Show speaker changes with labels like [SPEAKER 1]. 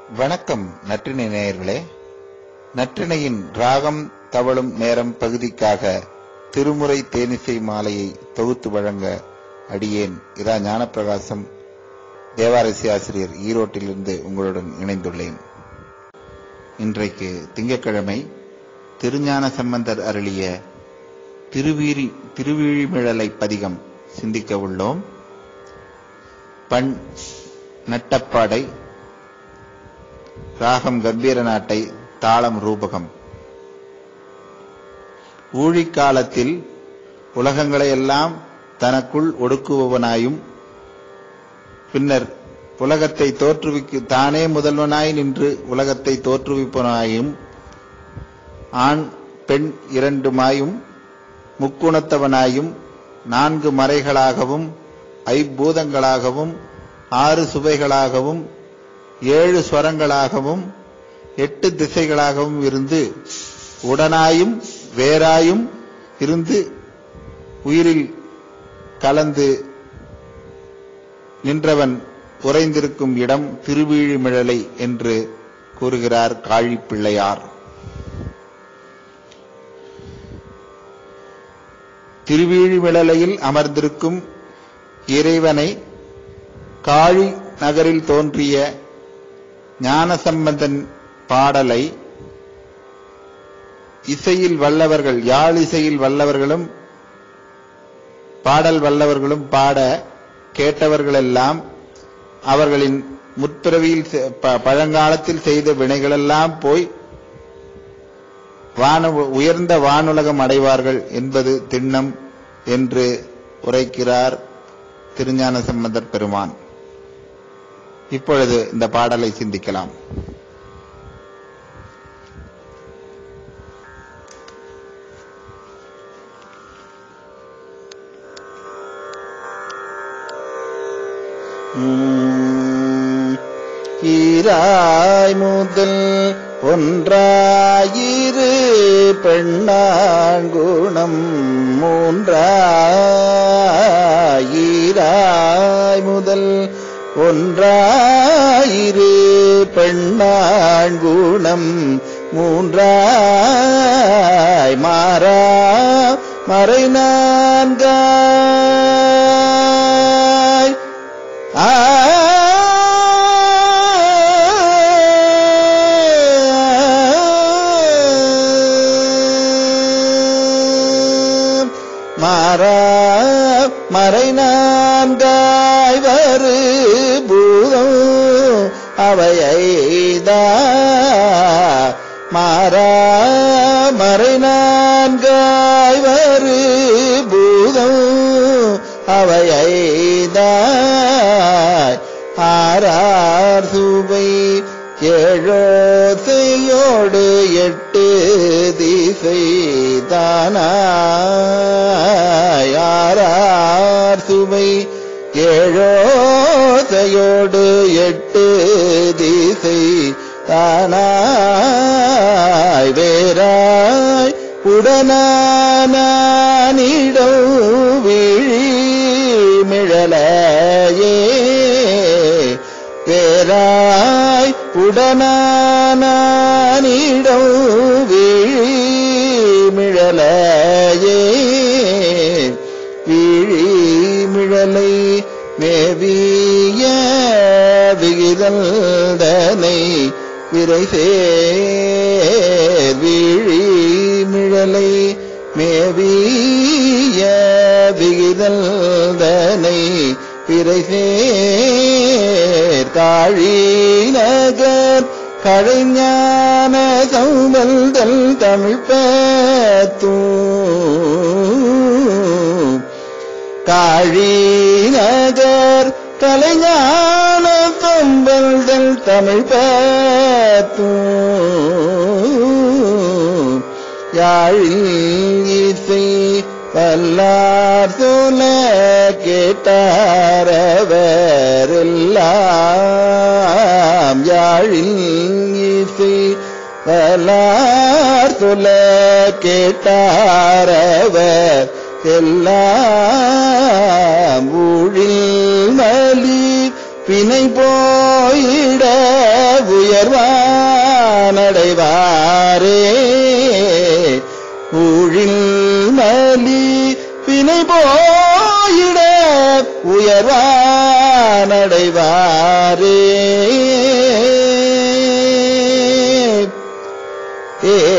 [SPEAKER 1] வணக்கம் நற்றினை நேயர்களே நற்றினையின் ராகம் தவழும் நேரம் பகுதிக்காக திருமுறை தேனிசை மாலையை தொகுத்து வழங்க அடியேன் இரா ஞானப்பிரகாசம் தேவாரசி ஆசிரியர் ஈரோட்டிலிருந்து உங்களுடன் இணைந்துள்ளேன் இன்றைக்கு திங்கட்கிழமை திருஞான சம்பந்தர் அருளிய திருவீரி திருவிழிமிழலை பதிகம் சிந்திக்க உள்ளோம் பண் நட்டப்பாடை ராகம் கம்பீர நாட்டை தாளம் ரூபகம் ஊழிக்காலத்தில் உலகங்களையெல்லாம் தனக்குள் ஒடுக்குபவனாயும் பின்னர் உலகத்தை தோற்றுவிக்கு தானே முதல்வனாய் நின்று உலகத்தை தோற்றுவிப்பவனாயும் ஆண் பெண் இரண்டுமாயும் முக்குணத்தவனாயும் நான்கு மறைகளாகவும் ஐப்பூதங்களாகவும் ஆறு சுவைகளாகவும் ஏழு ஸ்வரங்களாகவும் எட்டு திசைகளாகவும் இருந்து உடனாயும் வேறாயும் இருந்து உயிரில் கலந்து நின்றவன் உறைந்திருக்கும் இடம் திருவீழிமிழலை என்று கூறுகிறார் காழிப்பிள்ளையார் திருவீழிமிழலையில் அமர்ந்திருக்கும் இறைவனை காழி நகரில் தோன்றிய ஞானசம்பந்தன் பாடலை இசையில் வல்லவர்கள் யாழ் இசையில் வல்லவர்களும் பாடல் வல்லவர்களும் பாட கேட்டவர்களெல்லாம் அவர்களின் முற்பிறவியில் பழங்காலத்தில் செய்த வினைகளெல்லாம் போய் வான உயர்ந்த வானுலகம் அடைவார்கள் என்பது திண்ணம் என்று உரைக்கிறார் திருஞான சம்பந்தர் பெருமான் இப்பொழுது இந்த பாடலை சிந்திக்கலாம்
[SPEAKER 2] ஈராய் முதல் ஒன்றாயிரு பெண்ணாங்குணம் மூன்றாயிராய் முதல் ஒன்றாயிரு பெண்ணாங்குணம் மூன்றாய் மாறா மறை நான்காய் ஆ மாறா மறை நான்காய் வரு பூதம் அவையைதா மாறா மறை நான்காய் வரு பூதம் அவையைதாய் ஆறார் சுவை ஏழோசையோடு எட்டு திசை தானாய் ஆறார் சுவை ஏழோசையோடு எட்டு திசை தானாய் வேறாய் உடனானிடம் விழி மிழலையே பேராய் உடனானிடம் விழி மிழலையே விழி மிழலை மேவிய விகிதந்தனை விரை சேர் விழி மிழலை மேவிய விகிதந்தனை பிறை சேர் காழி நகர் கழைஞான சௌமல்தல் தமிழ் பேத்தும் காழி நகர் கலைஞான தொம்பல்தல் தமிழ் பேத்தும் யாழில் இசை வல்லார் சொல்ல கேட்டாரவரெல்லாம் யாழில் இசை வல்லார் சொல்ல கேட்டாரவர் எல்லாம் ஊழில் மலி பிணை போயிட உயர் வினை போயிட உயர்வானடைவாரே ஏ